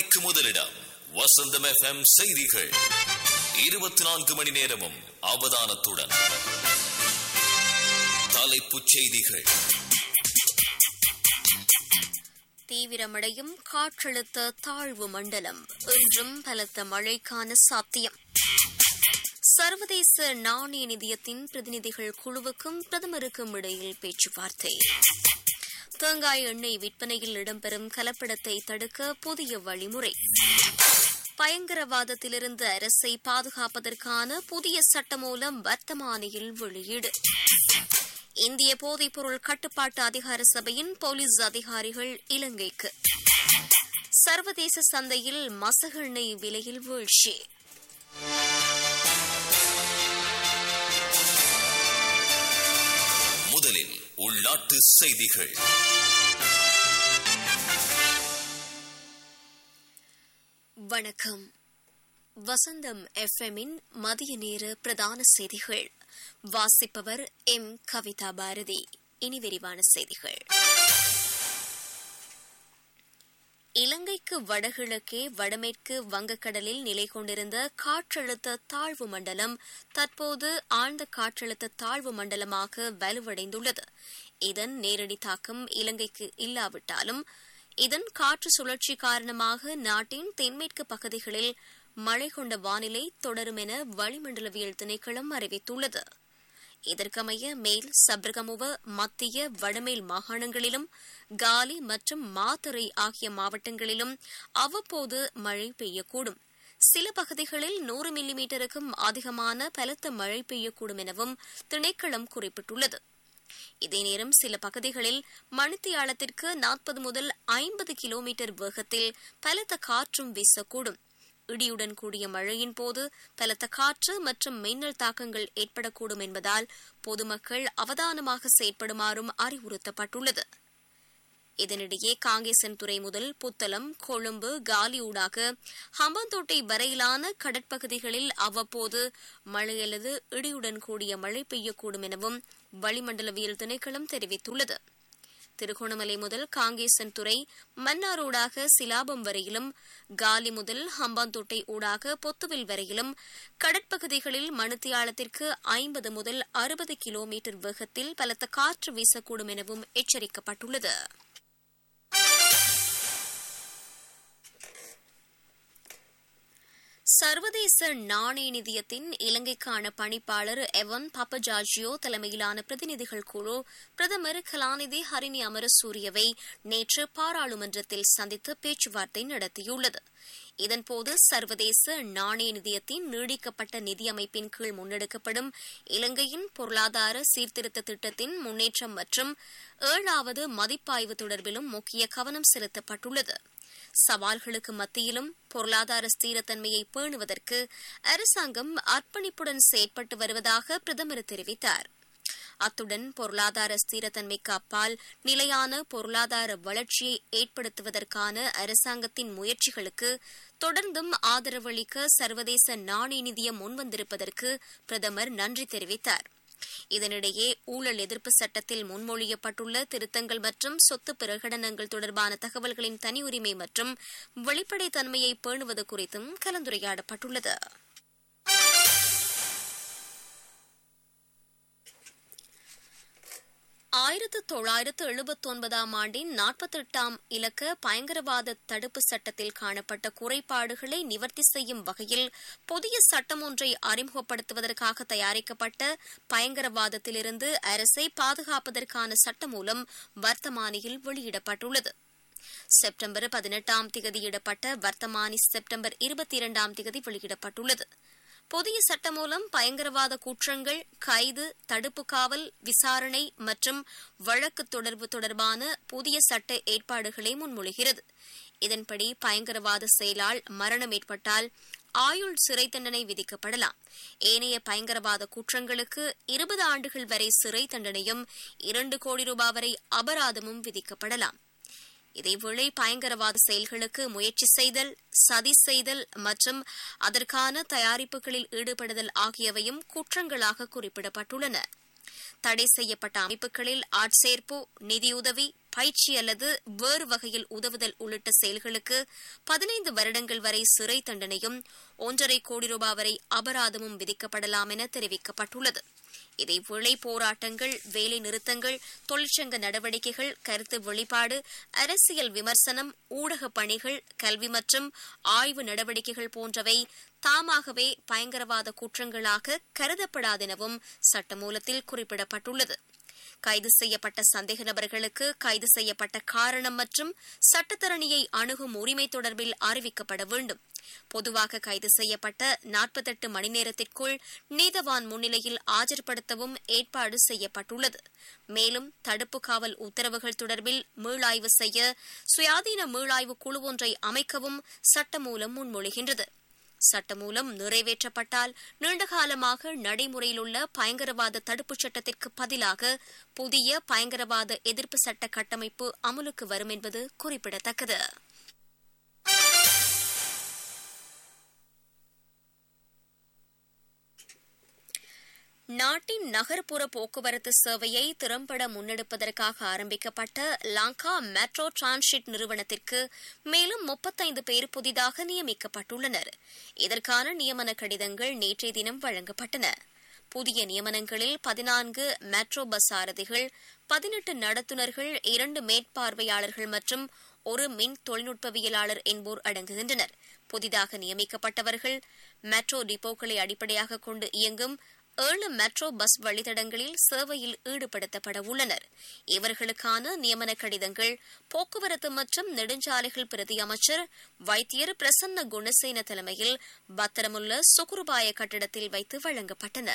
செய்திக்கு முதலிடம் வசந்தம் எஃப்எம் செய்திகள் இருபத்தி நான்கு மணி நேரமும் அவதானத்துடன் தலைப்புச் செய்திகள் தீவிரமடையும் காற்றழுத்த தாழ்வு மண்டலம் இன்றும் பலத்த மழைக்கான சாத்தியம் சர்வதேச நாணய நிதியத்தின் பிரதிநிதிகள் குழுவுக்கும் பிரதமருக்கும் இடையில் பேச்சுவார்த்தை தேங்காய் எண்ணெய் விற்பனையில் இடம்பெறும் கலப்படத்தை தடுக்க புதிய வழிமுறை பயங்கரவாதத்திலிருந்து அரசை பாதுகாப்பதற்கான புதிய சட்டமூலம் வர்த்தமானியில் வெளியீடு இந்திய போதைப்பொருள் கட்டுப்பாட்டு அதிகார சபையின் போலீஸ் அதிகாரிகள் இலங்கைக்கு சர்வதேச சந்தையில் மசகெண்ணெய் விலையில் வீழ்ச்சி முதலில் உள்நாட்டு செய்திகள் வணக்கம் வசந்தம் எஃப்எம்மின் மதிய நேர பிரதான செய்திகள் வாசிப்பவர் எம் கவிதா பாரதி இனி விரிவான செய்திகள் இலங்கைக்கு வடகிழக்கே வடமேற்கு வங்கக்கடலில் நிலை கொண்டிருந்த காற்றழுத்த தாழ்வு மண்டலம் தற்போது ஆழ்ந்த காற்றழுத்த தாழ்வு மண்டலமாக வலுவடைந்துள்ளது இதன் நேரடி தாக்கம் இலங்கைக்கு இல்லாவிட்டாலும் இதன் காற்று சுழற்சி காரணமாக நாட்டின் தென்மேற்கு பகுதிகளில் மழை கொண்ட வானிலை தொடரும் என வளிமண்டலவியல் திணைக்களம் அறிவித்துள்ளது இதற்கமைய மேல் சப்ரகமுவ மத்திய வடமேல் மாகாணங்களிலும் காலி மற்றும் மாத்தறை ஆகிய மாவட்டங்களிலும் அவ்வப்போது மழை பெய்யக்கூடும் சில பகுதிகளில் நூறு மில்லிமீட்டருக்கும் அதிகமான பலத்த மழை பெய்யக்கூடும் எனவும் திணைக்களம் குறிப்பிட்டுள்ளது இதே நேரம் சில பகுதிகளில் மணித்தியாலத்திற்கு நாற்பது முதல் ஐம்பது கிலோமீட்டர் வேகத்தில் பலத்த காற்றும் வீசக்கூடும் இடியுடன் கூடிய மழையின் போது பலத்த காற்று மற்றும் மின்னல் தாக்கங்கள் ஏற்படக்கூடும் என்பதால் பொதுமக்கள் அவதானமாக செயற்படுமாறும் அறிவுறுத்தப்பட்டுள்ளது இதனிடையே காங்கேசன்துறை முதல் புத்தளம் கொழும்பு காலி ஊடாக ஹம்பாந்தோட்டை வரையிலான கடற்பகுதிகளில் அவ்வப்போது மழை அல்லது இடியுடன் கூடிய மழை பெய்யக்கூடும் எனவும் வளிமண்டலவியல் திணைக்களம் தெரிவித்துள்ளது திருகோணமலை முதல் காங்கேசன்துறை மன்னார் ஊடாக சிலாபம் வரையிலும் காலி முதல் ஹம்பாந்தோட்டை ஊடாக பொத்துவில் வரையிலும் கடற்பகுதிகளில் மணித்தியாலத்திற்கு ஐம்பது முதல் அறுபது கிலோமீட்டர் வேகத்தில் பலத்த காற்று வீசக்கூடும் எனவும் எச்சரிக்கப்பட்டுள்ளது சர்வதேச நாணய நிதியத்தின் இலங்கைக்கான பணிப்பாளர் எவன் பாப்பஜாஜியோ தலைமையிலான பிரதிநிதிகள் குழு பிரதமர் கலாநிதி ஹரிணி அமரசூரியவை நேற்று பாராளுமன்றத்தில் சந்தித்து பேச்சுவார்த்தை நடத்தியுள்ளது இதன்போது சர்வதேச நாணய நிதியத்தின் நீடிக்கப்பட்ட நிதி அமைப்பின் கீழ் முன்னெடுக்கப்படும் இலங்கையின் பொருளாதார சீர்திருத்த திட்டத்தின் முன்னேற்றம் மற்றும் ஏழாவது மதிப்பாய்வு தொடர்பிலும் முக்கிய கவனம் செலுத்தப்பட்டுள்ளது சவால்களுக்கு மத்தியிலும் பொருளாதார ஸ்திரத்தன்மையை பேணுவதற்கு அரசாங்கம் அர்ப்பணிப்புடன் செயற்பட்டு வருவதாக பிரதமர் தெரிவித்தார் அத்துடன் பொருளாதார ஸ்திரத்தன்மைக்கு அப்பால் நிலையான பொருளாதார வளர்ச்சியை ஏற்படுத்துவதற்கான அரசாங்கத்தின் முயற்சிகளுக்கு தொடர்ந்தும் ஆதரவளிக்க சர்வதேச நாணய நிதியம் முன்வந்திருப்பதற்கு பிரதமர் நன்றி தெரிவித்தார் இதனிடையே ஊழல் எதிர்ப்பு சட்டத்தில் முன்மொழியப்பட்டுள்ள திருத்தங்கள் மற்றும் சொத்து பிரகடனங்கள் தொடர்பான தகவல்களின் தனி உரிமை மற்றும் வெளிப்படைத்தன்மையை பேணுவது குறித்தும் கலந்துரையாடப்பட்டுள்ளது ஆயிரத்து தொள்ளாயிரத்து எழுபத்தொன்பதாம் ஆண்டின் நாற்பத்தெட்டாம் இலக்க பயங்கரவாத தடுப்பு சட்டத்தில் காணப்பட்ட குறைபாடுகளை நிவர்த்தி செய்யும் வகையில் புதிய சட்டம் ஒன்றை அறிமுகப்படுத்துவதற்காக தயாரிக்கப்பட்ட பயங்கரவாதத்திலிருந்து அரசை பாதுகாப்பதற்கான சட்ட மூலம் வர்த்தமானியில் வெளியிடப்பட்டுள்ளது செப்டம்பர் பதினெட்டாம் திகதியிடப்பட்ட வர்த்தமானி செப்டம்பர் இருபத்தி இரண்டாம் திகதி வெளியிடப்பட்டுள்ளது புதிய சட்டம் மூலம் பயங்கரவாத குற்றங்கள் கைது தடுப்பு காவல் விசாரணை மற்றும் வழக்கு தொடர்பு தொடர்பான புதிய சட்ட ஏற்பாடுகளை முன்மொழிகிறது இதன்படி பயங்கரவாத செயலால் மரணம் ஏற்பட்டால் ஆயுள் சிறை தண்டனை விதிக்கப்படலாம் ஏனைய பயங்கரவாத குற்றங்களுக்கு இருபது ஆண்டுகள் வரை சிறை தண்டனையும் இரண்டு கோடி ரூபாய் வரை அபராதமும் விதிக்கப்படலாம் இதேவேளை பயங்கரவாத செயல்களுக்கு முயற்சி செய்தல் சதி செய்தல் மற்றும் அதற்கான தயாரிப்புகளில் ஈடுபடுதல் ஆகியவையும் குற்றங்களாக குறிப்பிடப்பட்டுள்ளன தடை செய்யப்பட்ட அமைப்புகளில் ஆட்சேர்ப்பு நிதியுதவி பயிற்சி அல்லது வேறு வகையில் உதவுதல் உள்ளிட்ட செயல்களுக்கு பதினைந்து வருடங்கள் வரை சிறை தண்டனையும் ஒன்றரை கோடி ரூபாய் வரை அபராதமும் விதிக்கப்படலாம் என தெரிவிக்கப்பட்டுள்ளது இதேவேளை போராட்டங்கள் வேலை நிறுத்தங்கள் தொழிற்சங்க நடவடிக்கைகள் கருத்து வெளிப்பாடு அரசியல் விமர்சனம் ஊடக பணிகள் கல்வி மற்றும் ஆய்வு நடவடிக்கைகள் போன்றவை தாமாகவே பயங்கரவாத குற்றங்களாக கருதப்படாதெனவும் சட்டமூலத்தில் குறிப்பிடப்பட்டுள்ளது கைது செய்யப்பட்ட சந்தேக நபர்களுக்கு கைது செய்யப்பட்ட காரணம் மற்றும் சட்டத்தரணியை அணுகும் உரிமை தொடர்பில் அறிவிக்கப்பட வேண்டும் பொதுவாக கைது செய்யப்பட்ட நாற்பத்தெட்டு மணி நேரத்திற்குள் நீதவான் முன்னிலையில் ஆஜர்படுத்தவும் ஏற்பாடு செய்யப்பட்டுள்ளது மேலும் தடுப்பு காவல் உத்தரவுகள் தொடர்பில் மீளாய்வு செய்ய சுயாதீன மீளாய்வு குழு ஒன்றை அமைக்கவும் சட்டமூலம் முன்மொழிகின்றது சட்டமூலம் நிறைவேற்றப்பட்டால் நீண்டகாலமாக நடைமுறையில் உள்ள பயங்கரவாத தடுப்புச் சட்டத்திற்கு பதிலாக புதிய பயங்கரவாத எதிர்ப்பு சட்ட கட்டமைப்பு அமலுக்கு வரும் என்பது குறிப்பிடத்தக்கது நாட்டின் நகர்ப்புற போக்குவரத்து சேவையை திறம்பட முன்னெடுப்பதற்காக ஆரம்பிக்கப்பட்ட லங்கா மெட்ரோ டிரான்சிட் நிறுவனத்திற்கு மேலும் முப்பத்தைந்து பேர் புதிதாக நியமிக்கப்பட்டுள்ளனர் இதற்கான நியமன கடிதங்கள் நேற்றைய தினம் வழங்கப்பட்டன புதிய நியமனங்களில் பதினான்கு மெட்ரோ பஸ் சாரதிகள் பதினெட்டு நடத்துனர்கள் இரண்டு மேற்பார்வையாளர்கள் மற்றும் ஒரு மின் தொழில்நுட்பவியலாளர் என்போர் அடங்குகின்றனர் புதிதாக நியமிக்கப்பட்டவர்கள் மெட்ரோ டிப்போக்களை அடிப்படையாக கொண்டு இயங்கும் ஏழு மெட்ரோ பஸ் வழித்தடங்களில் சேவையில் ஈடுபடுத்தப்பட உள்ளனர் இவர்களுக்கான நியமன கடிதங்கள் போக்குவரத்து மற்றும் நெடுஞ்சாலைகள் பிரதி அமைச்சர் வைத்தியர் பிரசன்ன குணசேன தலைமையில் பத்திரமுள்ள சுகுருபாய கட்டிடத்தில் வைத்து வழங்கப்பட்டன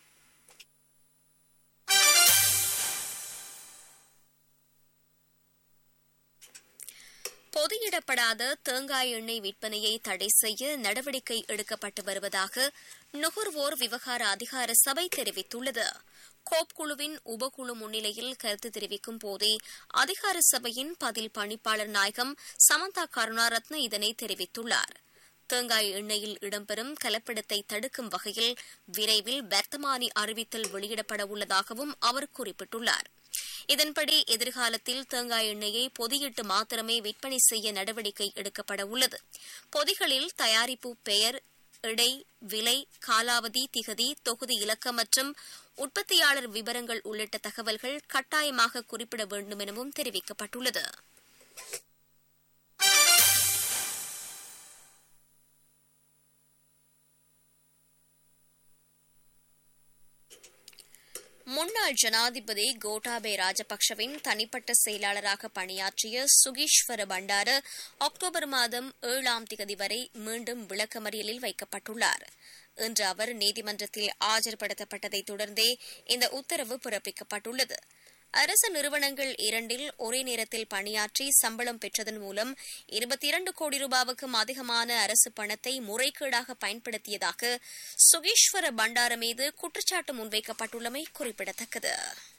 பொதியிடப்படாத தேங்காய் எண்ணெய் விற்பனையை தடை செய்ய நடவடிக்கை எடுக்கப்பட்டு வருவதாக நுகர்வோர் விவகார அதிகார சபை தெரிவித்துள்ளது கோப் குழுவின் உபகுழு முன்னிலையில் கருத்து தெரிவிக்கும் போதே அதிகார சபையின் பதில் பணிப்பாளர் நாயகம் சமந்தா கருணாரத்ன இதனை தெரிவித்துள்ளார் தேங்காய் எண்ணெயில் இடம்பெறும் கலப்படத்தை தடுக்கும் வகையில் விரைவில் வர்த்தமானி அறிவித்தல் வெளியிடப்பட உள்ளதாகவும் அவர் குறிப்பிட்டுள்ளார் இதன்படி எதிர்காலத்தில் தேங்காய் எண்ணெயை பொதியிட்டு மாத்திரமே விற்பனை செய்ய நடவடிக்கை எடுக்கப்பட உள்ளது பொதிகளில் தயாரிப்பு பெயர் இடை விலை காலாவதி திகதி தொகுதி இலக்கம் மற்றும் உற்பத்தியாளர் விவரங்கள் உள்ளிட்ட தகவல்கள் கட்டாயமாக குறிப்பிட வேண்டும் எனவும் தெரிவிக்கப்பட்டுள்ளது முன்னாள் ஜனாதிபதி கோட்டாபே ராஜபக்சவின் தனிப்பட்ட செயலாளராக பணியாற்றிய சுகீஸ்வர பண்டார அக்டோபர் மாதம் ஏழாம் தேதி வரை மீண்டும் விளக்கமறியலில் வைக்கப்பட்டுள்ளார் இன்று அவர் நீதிமன்றத்தில் ஆஜர்படுத்தப்பட்டதைத் தொடர்ந்தே இந்த உத்தரவு பிறப்பிக்கப்பட்டுள்ளது அரசு நிறுவனங்கள் இரண்டில் ஒரே நேரத்தில் பணியாற்றி சம்பளம் பெற்றதன் மூலம் இருபத்தி இரண்டு கோடி ரூபாவுக்கும் அதிகமான அரசு பணத்தை முறைகேடாக பயன்படுத்தியதாக சுகீஸ்வர பண்டார மீது குற்றச்சாட்டு முன்வைக்கப்பட்டுள்ளமை குறிப்பிடத்தக்கது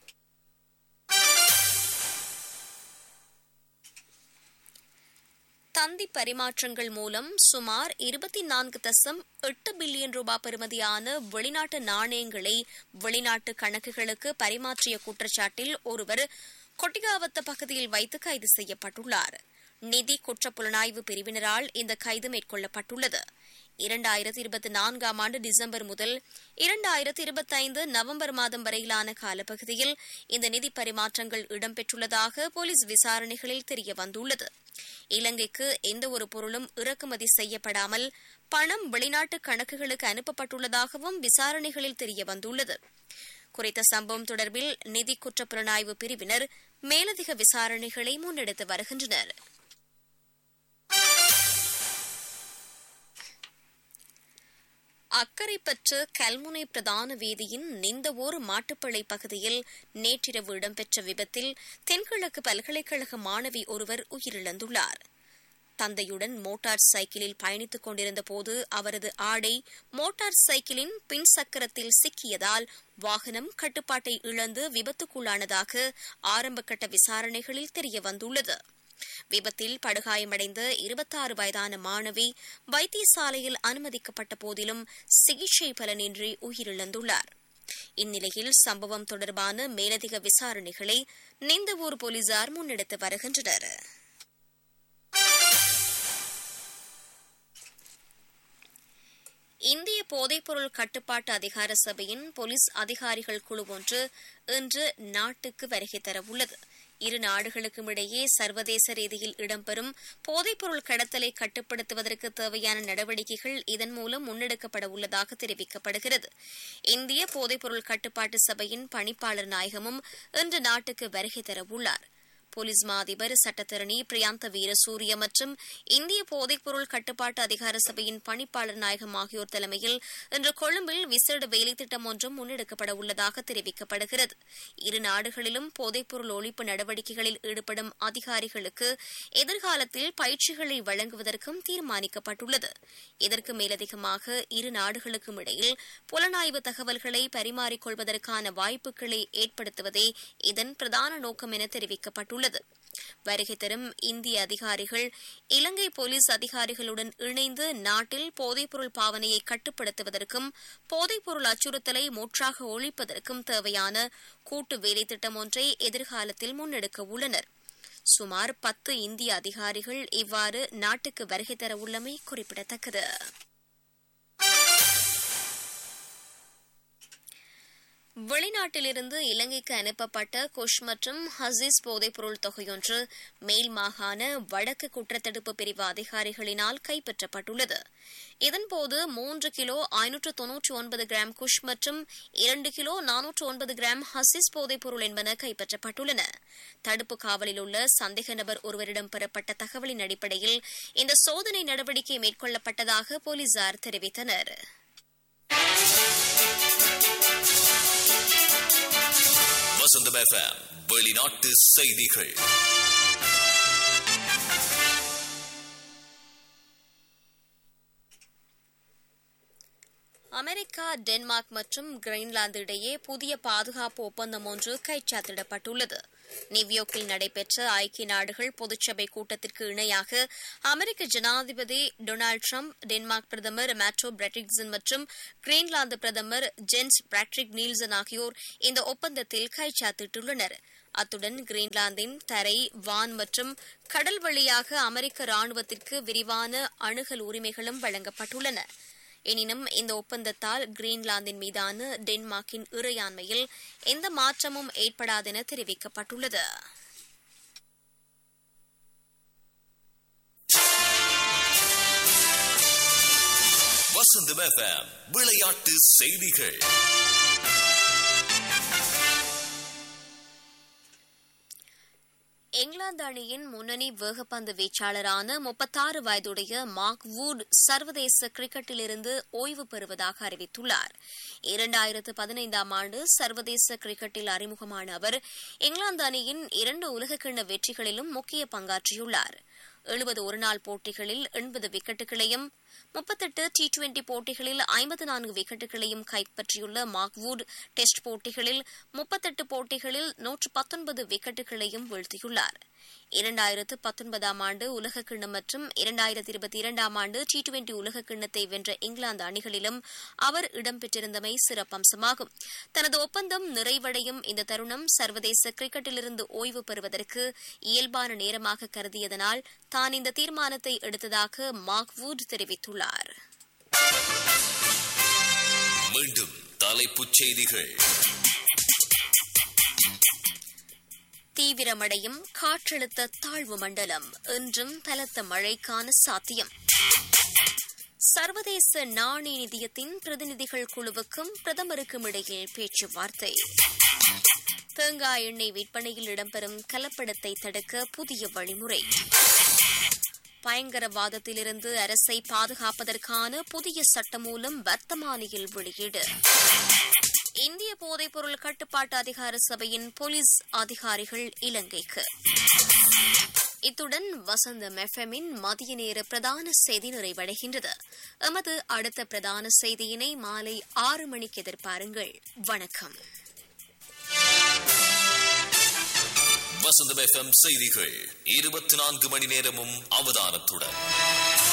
தந்தி பரிமாற்றங்கள் மூலம் சுமார் இருபத்தி நான்கு தசம் எட்டு பில்லியன் ரூபாய் பெறுமதியான வெளிநாட்டு நாணயங்களை வெளிநாட்டு கணக்குகளுக்கு பரிமாற்றிய குற்றச்சாட்டில் ஒருவர் கொட்டிகாவத்த பகுதியில் வைத்து கைது செய்யப்பட்டுள்ளார் நிதி குற்ற புலனாய்வு பிரிவினரால் இந்த கைது மேற்கொள்ளப்பட்டுள்ளது இரண்டாயிரத்தி இருபத்தி நான்காம் ஆண்டு டிசம்பர் முதல் இரண்டாயிரத்தி இருபத்தைந்து நவம்பர் மாதம் வரையிலான காலப்பகுதியில் இந்த நிதி பரிமாற்றங்கள் இடம்பெற்றுள்ளதாக போலீஸ் விசாரணைகளில் தெரிய வந்துள்ளது இலங்கைக்கு எந்த ஒரு பொருளும் இறக்குமதி செய்யப்படாமல் பணம் வெளிநாட்டு கணக்குகளுக்கு அனுப்பப்பட்டுள்ளதாகவும் விசாரணைகளில் தெரிய வந்துள்ளது குறித்த சம்பவம் தொடர்பில் நிதி குற்ற புலனாய்வு பிரிவினர் மேலதிக விசாரணைகளை முன்னெடுத்து வருகின்றனர் அக்கரைப்பற்று கல்முனை பிரதான வீதியின் நிந்தவோர் மாட்டுப்பளை பகுதியில் நேற்றிரவு இடம்பெற்ற விபத்தில் தென்கிழக்கு பல்கலைக்கழக மாணவி ஒருவர் உயிரிழந்துள்ளார் தந்தையுடன் மோட்டார் சைக்கிளில் பயணித்துக் கொண்டிருந்த போது அவரது ஆடை மோட்டார் சைக்கிளின் பின் சக்கரத்தில் சிக்கியதால் வாகனம் கட்டுப்பாட்டை இழந்து விபத்துக்குள்ளானதாக ஆரம்பகட்ட விசாரணைகளில் தெரியவந்துள்ளது விபத்தில் படுகாயமடைந்த இருபத்தாறு வயதான மாணவி வைத்தியசாலையில் அனுமதிக்கப்பட்ட போதிலும் சிகிச்சை பலனின்றி உயிரிழந்துள்ளார் இந்நிலையில் சம்பவம் தொடர்பான மேலதிக விசாரணைகளை நிந்தவூர் போலீசார் முன்னெடுத்து வருகின்றனர் இந்திய போதைப்பொருள் கட்டுப்பாட்டு அதிகார சபையின் போலீஸ் அதிகாரிகள் குழு ஒன்று இன்று நாட்டுக்கு வருகை தரவுள்ளது இரு நாடுகளுக்கும் இடையே சர்வதேச ரீதியில் இடம்பெறும் போதைப்பொருள் கடத்தலை கட்டுப்படுத்துவதற்கு தேவையான நடவடிக்கைகள் இதன் மூலம் முன்னெடுக்கப்பட உள்ளதாக தெரிவிக்கப்படுகிறது இந்திய போதைப்பொருள் கட்டுப்பாட்டு சபையின் பணிப்பாளர் நாயகமும் இன்று நாட்டுக்கு வருகை தரவுள்ளார் போலீஸ் மா அதிபர் சட்டத்தரணி பிரியாந்த வீரசூரிய மற்றும் இந்திய போதைப்பொருள் கட்டுப்பாட்டு அதிகார சபையின் பணிப்பாளர் நாயகம் ஆகியோர் தலைமையில் இன்று கொழும்பில் விசேட வேலைத்திட்டம் ஒன்றும் முன்னெடுக்கப்பட உள்ளதாக தெரிவிக்கப்படுகிறது இரு நாடுகளிலும் போதைப்பொருள் ஒழிப்பு நடவடிக்கைகளில் ஈடுபடும் அதிகாரிகளுக்கு எதிர்காலத்தில் பயிற்சிகளை வழங்குவதற்கும் தீர்மானிக்கப்பட்டுள்ளது இதற்கு மேலதிகமாக இரு நாடுகளுக்கும் இடையில் புலனாய்வு தகவல்களை பரிமாறிக்கொள்வதற்கான வாய்ப்புகளை ஏற்படுத்துவதே இதன் பிரதான நோக்கம் என தெரிவிக்கப்பட்டுள்ளது உள்ளது வருகை தரும் இந்திய அதிகாரிகள் இலங்கை போலீஸ் அதிகாரிகளுடன் இணைந்து நாட்டில் போதைப்பொருள் பாவனையை கட்டுப்படுத்துவதற்கும் போதைப்பொருள் அச்சுறுத்தலை முற்றாக ஒழிப்பதற்கும் தேவையான கூட்டு வேலைத்திட்டம் ஒன்றை எதிர்காலத்தில் முன்னெடுக்க உள்ளனர் சுமார் பத்து இந்திய அதிகாரிகள் இவ்வாறு நாட்டுக்கு வருகை தர உள்ளமை குறிப்பிடத்தக்கது வெளிநாட்டிலிருந்து இலங்கைக்கு அனுப்பப்பட்ட குஷ் மற்றும் ஹசீஸ் போதைப்பொருள் தொகையொன்று மேல் மாகாண வடக்கு குற்றத்தடுப்பு பிரிவு அதிகாரிகளினால் கைப்பற்றப்பட்டுள்ளது இதன்போது மூன்று கிலோ ஐநூற்று தொன்னூற்றி ஒன்பது கிராம் குஷ் மற்றும் இரண்டு கிலோ நானூற்று ஒன்பது கிராம் ஹசீஸ் போதைப்பொருள் என்பன கைப்பற்றப்பட்டுள்ளன தடுப்பு காவலில் உள்ள சந்தேக நபர் ஒருவரிடம் பெறப்பட்ட தகவலின் அடிப்படையில் இந்த சோதனை நடவடிக்கை மேற்கொள்ளப்பட்டதாக போலீசார் தெரிவித்தனா் வசந்தம் எஃப்எம் வெளிநாட்டு செய்திகள் அமெரிக்கா டென்மார்க் மற்றும் கிரீன்லாந்து இடையே புதிய பாதுகாப்பு ஒப்பந்தம் ஒன்று கைச்சாத்திடப்பட்டுள்ளது நியூயார்க்கில் நடைபெற்ற ஐக்கிய நாடுகள் பொதுச்சபை கூட்டத்திற்கு இணையாக அமெரிக்க ஜனாதிபதி டொனால்டு ட்ரம்ப் டென்மார்க் பிரதமர் மேட்ரோ பிரெட்ரிக்சன் மற்றும் கிரீன்லாந்து பிரதமர் ஜென்ஸ் பிராட்ரிக் நீல்சன் ஆகியோர் இந்த ஒப்பந்தத்தில் கைச்சாத்திட்டுள்ளனர் அத்துடன் கிரீன்லாந்தின் தரை வான் மற்றும் கடல் வழியாக அமெரிக்க ராணுவத்திற்கு விரிவான அணுகல் உரிமைகளும் வழங்கப்பட்டுள்ளன எனினும் இந்த ஒப்பந்தத்தால் கிரீன்லாந்தின் மீதான டென்மார்க்கின் இறையாண்மையில் எந்த மாற்றமும் ஏற்படாதென தெரிவிக்கப்பட்டுள்ளது வசந்தம் எஃப்எம் விளையாட்டு செய்திகள் இங்கிலாந்து அணியின் முன்னணி வேகப்பந்து வீச்சாளரான முப்பத்தாறு வயதுடைய மார்க் வூட் சர்வதேச கிரிக்கெட்டிலிருந்து ஓய்வு பெறுவதாக அறிவித்துள்ளார் இரண்டாயிரத்து பதினைந்தாம் ஆண்டு சர்வதேச கிரிக்கெட்டில் அறிமுகமான அவர் இங்கிலாந்து அணியின் இரண்டு உலகக்கிண்ண வெற்றிகளிலும் முக்கிய பங்காற்றியுள்ளார் எழுபது ஒருநாள் போட்டிகளில் எண்பது விக்கெட்டுகளையும் முப்பத்தெட்டு டி டுவெண்டி போட்டிகளில் ஐம்பத்து நான்கு விக்கெட்டுகளையும் கைப்பற்றியுள்ள மார்க்வுட் டெஸ்ட் போட்டிகளில் முப்பத்தெட்டு போட்டிகளில் நூற்று பத்தொன்பது விக்கெட்டுகளையும் வீழ்த்தியுள்ளார் இரண்டாயிரத்து பத்தொன்பதாம் ஆண்டு உலகக்கிண்ணம் மற்றும் இரண்டாயிரத்தி இருபத்தி இரண்டாம் ஆண்டு டி டுவெண்டி உலகக்கிண்ணத்தை வென்ற இங்கிலாந்து அணிகளிலும் அவர் இடம்பெற்றிருந்தமை சிறப்பம்சமாகும் தனது ஒப்பந்தம் நிறைவடையும் இந்த தருணம் சர்வதேச கிரிக்கெட்டிலிருந்து ஓய்வு பெறுவதற்கு இயல்பான நேரமாக கருதியதனால் தான் இந்த தீர்மானத்தை எடுத்ததாக மார்க்வுட் தெரிவித்துள்ளார் மீண்டும் தலைப்புச் செய்திகள் தீவிரமடையும் காற்றழுத்த தாழ்வு மண்டலம் இன்றும் பலத்த மழைக்கான சாத்தியம் சர்வதேச நாணய நிதியத்தின் பிரதிநிதிகள் குழுவுக்கும் பிரதமருக்கும் இடையில் பேச்சுவார்த்தை தேங்காய் எண்ணெய் விற்பனையில் இடம்பெறும் கலப்படத்தை தடுக்க புதிய வழிமுறை பயங்கரவாதத்திலிருந்து அரசை பாதுகாப்பதற்கான புதிய சட்டமூலம் வர்த்தமானியில் வெளியீடு இந்திய போதைப்பொருள் கட்டுப்பாட்டு அதிகார சபையின் போலீஸ் அதிகாரிகள் இலங்கைக்கு இத்துடன் வசந்தம் எஃப்எம்மின் மதிய நேர பிரதான செய்தி நிறைவடைகின்றது எமது அடுத்த பிரதான செய்தியினை மாலை ஆறு மணிக்கு எதிர்பாருங்கள் வணக்கம் வசந்தம் எஃப்எம் செய்திகள் இருபத்தி நான்கு மணி நேரமும் அவதானத்துடன்